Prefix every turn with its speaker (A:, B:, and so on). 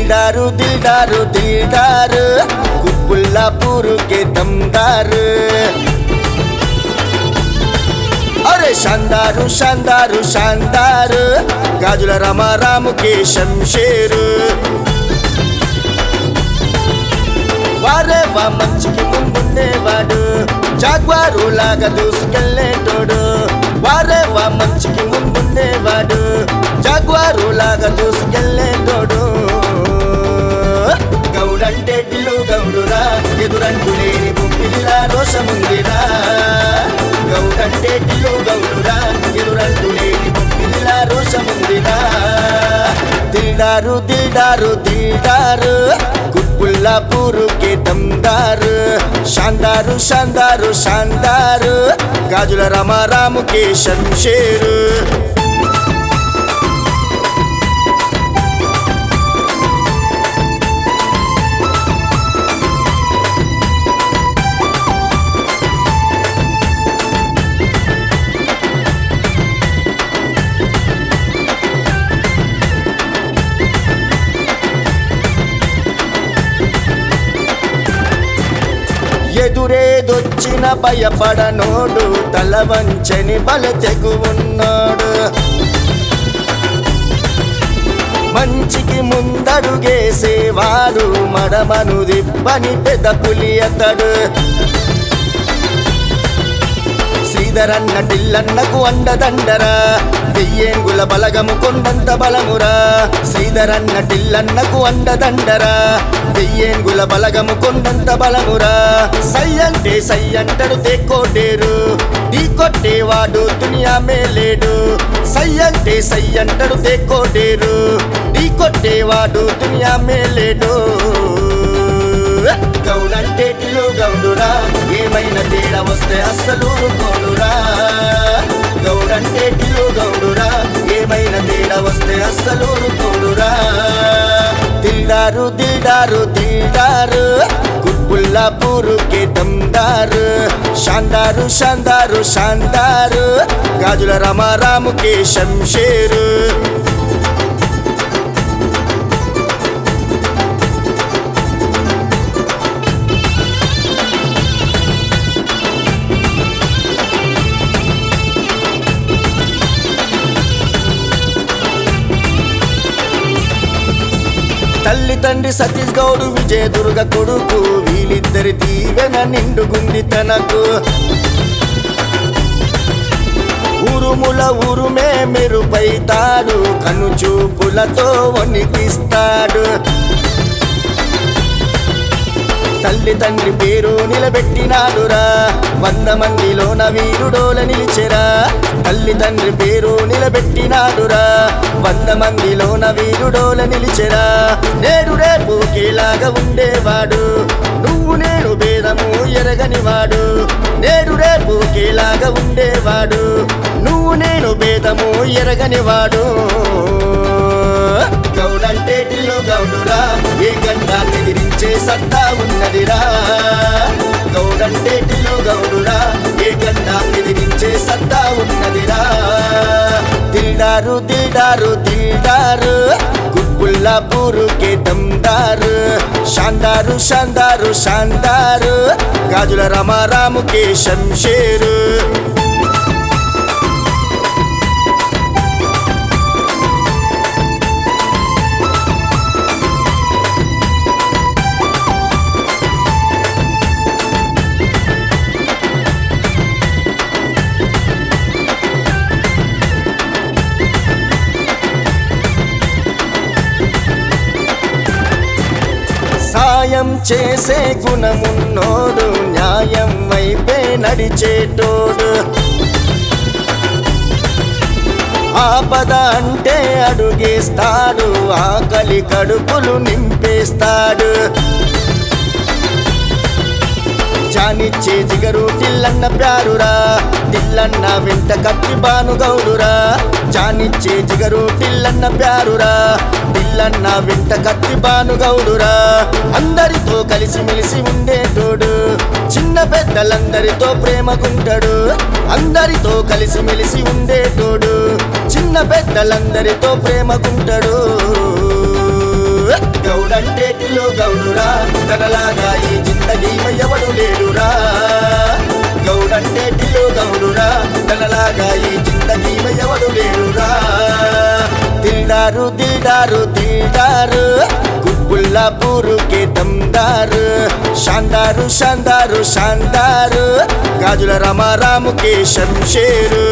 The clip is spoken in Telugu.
A: దిల్డారు దిల్డారు దిల్డారు కుప్పుల్లాపూర్ కే దమ్దారు అరే షాందారు షాందారు షాందారు గాజుల రామారాముకి శంషేరు వారే వా మంచికి ముందుండేవాడు జాగ్వారు లాగా దూసుకెళ్ళేటోడు వారే వా మంచికి ముందుండేవాడు జాగ్వారు లాగా దూసుకెళ్ళేటోడు గౌడంటే టిల్లు గౌడురా ఎదురంటు లేని బుమ్మిలిలా రోషముందిరా గౌడంటే టిల్లు గౌడురా ఎదురంటు లేని బుమ్మిలిలా రోషముందిరా దిల్డారు దిల్డారు దిల్డారు కుప్పుల్లాపూర్ కే దమ్దారు షాందారు షాందారు షాందారు గాజుల రామారాముకి శంషేరు ఎదురేదొచ్చిన భయపడనోడు తల వంచని బల తెగు ఉన్నాడు మంచికి ముందడుగేసేవాడు మడమను దిప్పని పెద్ద పులి అతడు శ్రీధరన్న టిల్లన్నకు అండదండరా వెయ్యేంగుల బలగము కొండంత బలమురా శ్రీధరన్న టిల్లన్నకు అండదండరా వెయ్యేంగుల బలగము కొండంత బలమురా సై అంటే సై అంటడు తెక్కోటేరు ఢీ కొట్టేవాడు దునియా మేలేడు సై అంటే సై అంటడు తెక్కోటేరు ఢీ కొట్టేవాడు దునియా మేలేడు గౌడంటే టిల్లు గౌడురా ఏమైనా తేడా వస్తే అస్సలు ఊరుకోడురా గౌడంటే టిల్లు గౌడురా ఏమైనా తేడా వస్తే అస్సలు ఊరుకోడురా దిల్డారు దిల్డారు దిల్డారు కుప్పుల్లాపూర్ కే దమ్దారు షాందారు షాందారు షాందారు గాజుల రామారాముకి శంషేరు తల్లి తండ్రి సతీష్ గౌడు విజయ దుర్గ కొడుకు వీళ్ళిద్దరి దీవెన నిండుగుంది తనకు ఉరుముల ఉరుమే మెరుపై తాడు కను చూపులతో వణికిస్తాడు తల్లి తండ్రి పేరు నిలబెట్టినాడురా వంద మందిలోన వీరుడోల నిలిచెరా తల్లి తండ్రి పేరు నిలబెట్టినాడురా వంద మందిలోన వీరుడోల నిలిచెరా నేడు రేపు కేలాగా ఉండేవాడు నువ్వు నేను భేదము ఎరగనివాడు నేడు రేపు కేలాగా ఉండేవాడు నువ్వు నేను భేదము ఎరగనివాడు గౌడంటే టిల్లు గౌడురా ఏ గండాన్ని ఎదిరించే సత్తా ఉన్నదిరా గౌడంటే టిల్లు గౌడురా ఏ గండాన్ని ఎదిరించే సత్తా ఉన్నదిరా దిల్డారు దిల్డారు దిల్డారు కుప్పుల్లాపూర్ కే దమ్దారు షాందారు షాందారు షాందారు గాజుల రామారాముకి శంషేరు సాయం చేసే గుణమున్నోడు న్యాయం వైపే నడిచేటోడు ఆపద అంటే అడుగేస్తాడు ఆకలి కడుపులు నింపేస్తాడు జానిచ్చే జిగరు టిల్లన్న ప్యారురా టిల్లన్న వెంట కత్తి బాను గౌడురా జానిచ్చే జిగరు టిల్లన్న ప్యారురా టిల్లన్న వెంట కత్తి బాను గౌడురా అందరితో కలిసి మెలిసి ఉండేటోడు చిన్న పెద్దలందరితో ప్రేమకుంటాడు అందరితో కలిసి మెలిసి ఉండేటోడు చిన్న పెద్దలందరితో ప్రేమకుంటాడు గౌడంటే టిల్లు గౌడురా తనలాగా ఈ జిందగీమ ఎవడు లేడురా గౌడంటే టిల్లు గౌడురా తనలాగా ఈ జిందగీమ ఎవడు లేడురా దిల్డారు దిల్డారు దిల్డారు గుబ్బుల్లా పూరుకే దమ్దారు షాందారు షాందారు షాందారు గాజుల రామారాముకే షంషేరు